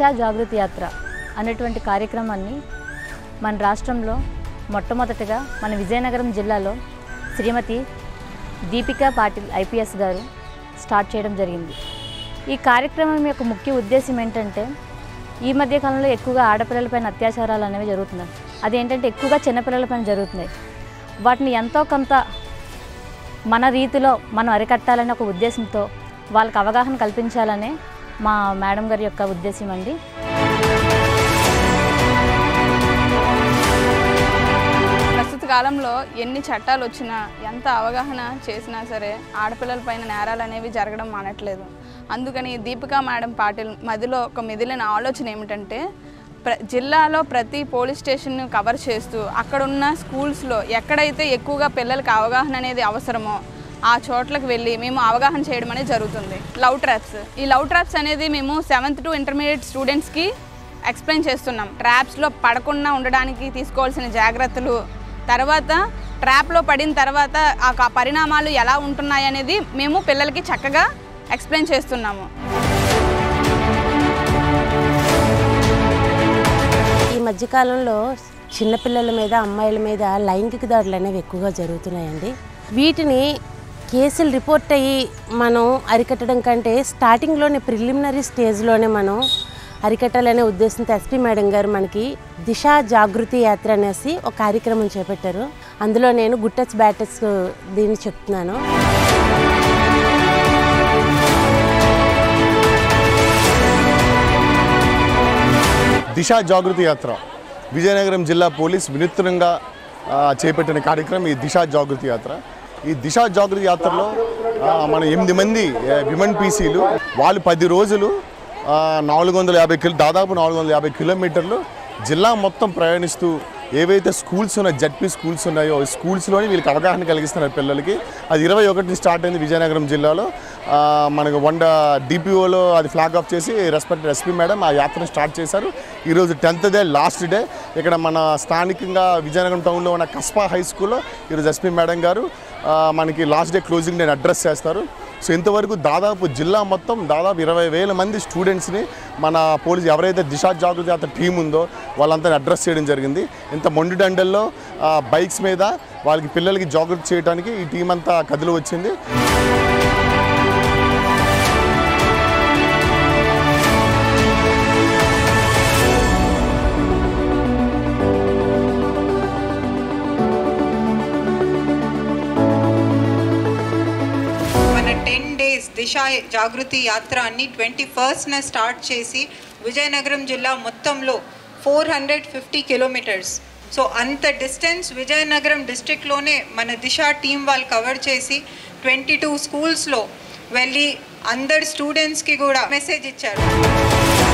జాగృతి యాత్ర అనేటువంటి కార్యక్రమాన్ని మన రాష్ట్రంలో మొట్టమొదటిగా మన విజయనగరం జిల్లాలో శ్రీమతి దీపికా పాటిల్ ఐపీఎస్ గారు స్టార్ట్ చేయడం జరిగింది ఈ కార్యక్రమం యొక్క ముఖ్య ఉద్దేశం ఏంటంటే ఈ మధ్య కాలంలో ఎక్కువగా ఆడపిల్లలపైన అత్యాచారాలు అనేవి జరుగుతున్నాయి అదేంటంటే ఎక్కువగా చిన్నపిల్లలపైన జరుగుతున్నాయి వాటిని ఎంతో కొంత మన రీతిలో మనం అరికట్టాలనే ఒక ఉద్దేశంతో వాళ్ళకి అవగాహన కల్పించాలనే మా మేడం గారి యొక్క ఉద్దేశం అండి ప్రస్తుత కాలంలో ఎన్ని చట్టాలు వచ్చినా ఎంత అవగాహన చేసినా సరే ఆడపిల్లలపైన నేరాలు అనేవి జరగడం మానట్లేదు అందుకని దీపికా మేడం పాటిల్ మదిలో ఒక మిదిలిన ఆలోచన ఏమిటంటే ప్ర జిల్లాలో ప్రతి పోలీస్ స్టేషన్ను కవర్ చేస్తూ అక్కడున్న స్కూల్స్లో ఎక్కడైతే ఎక్కువగా పిల్లలకి అవగాహన అనేది అవసరమో ఆ చోట్లకు వెళ్ళి మేము అవగాహన చేయడం అనేది జరుగుతుంది లవ్ ట్రాప్స్ ఈ లవ్ ట్రాప్స్ అనేది మేము సెవెంత్ టు ఇంటర్మీడియట్ స్టూడెంట్స్కి ఎక్స్ప్లెయిన్ చేస్తున్నాం ట్రాప్స్లో పడకుండా ఉండడానికి తీసుకోవాల్సిన జాగ్రత్తలు తర్వాత ట్రాప్లో పడిన తర్వాత ఆ క- పరిణామాలు ఎలా ఉంటున్నాయి అనేది మేము పిల్లలకి చక్కగా ఎక్స్ప్లెయిన్ చేస్తున్నాము ఈ మధ్యకాలంలో చిన్నపిల్లల మీద అమ్మాయిల మీద లైంగిక దాడులు అనేవి ఎక్కువగా జరుగుతున్నాయండి వీటిని కేసులు రిపోర్ట్ అయ్యి మనం అరికట్టడం కంటే స్టార్టింగ్లోనే ప్రిలిమినరీ స్టేజ్లోనే మనం అరికట్టాలనే ఉద్దేశంతో ఎస్పీ మేడం గారు మనకి దిశ జాగృతి యాత్ర అనేసి ఒక కార్యక్రమం చేపట్టారు అందులో నేను గుడ్ టచ్ బ్యాడ్ టచ్ దీన్ని చెప్తున్నాను దిశ జాగృతి యాత్ర విజయనగరం జిల్లా పోలీస్ వినూత్నంగా ఆ, చేపట్టిన కార్యక్రమం ఈ దిశ జాగృతి యాత్ర ఈ దిశ జాగృతి యాత్రలో ఆ, మన ఎనిమిది మంది విమెన్ పీసీలు వాళ్ళు పది రోజులు ఆ, నాలుగు వందల యాభై కిలో దాదాపు నాలుగు వందల యాభై కిలోమీటర్లు జిల్లా మొత్తం ప్రయాణిస్తూ ఏవైతే స్కూల్స్ ఉన్నాయో జడ్పీ స్కూల్స్ ఉన్నాయో ఈ స్కూల్స్లోని వీళ్ళకి అవగాహన కలిగిస్తున్నారు పిల్లలకి అది ఇరవై ఒకటి స్టార్ట్ అయింది విజయనగరం జిల్లాలో ఆ, మనకు వండ డిపిఓలో అది ఫ్లాగ్ ఆఫ్ చేసి రెస్పెక్ట్ ఎస్పీ మేడం ఆ యాత్రను స్టార్ట్ చేశారు ఈరోజు టెన్త్ డే లాస్ట్ డే ఇక్కడ మన స్థానికంగా విజయనగరం టౌన్లో ఉన్న కస్పా హై స్కూల్లో ఈరోజు ఎస్పీ మేడం గారు ఆ, మనకి last day closing day address చేస్తారు సో ఇంతవరకు దాదాపు జిల్లా మొత్తం దాదాపు ఇరవై వేల మంది స్టూడెంట్స్ని మన పోలీస్ ఎవరైతే దిశా జాగృతి యాత్ర టీం ఉందో వాళ్ళంతా అడ్రస్ చేయడం జరిగింది ఇంత మొండి డండల్లో ఆ, బైక్స్ మీద వాళ్ళకి పిల్లలకి జాగృతి చేయడానికి ఈ టీం అంతా కదిలి వచ్చింది మన టెన్ డేస్ దిశ జాగృతి యాత్ర అన్ని ట్వంటీ ఫస్ట్న స్టార్ట్ చేసి విజయనగరం జిల్లా మొత్తంలో four hundred fifty kilometers so అంత డిస్టెన్స్ విజయనగరం డిస్ట్రిక్ట్లోనే మన దిశ టీం వాళ్ళు కవర్ చేసి ట్వంటీ టూ స్కూల్స్లో వెళ్ళి అందరు స్టూడెంట్స్కి కూడా మెసేజ్ ఇచ్చారు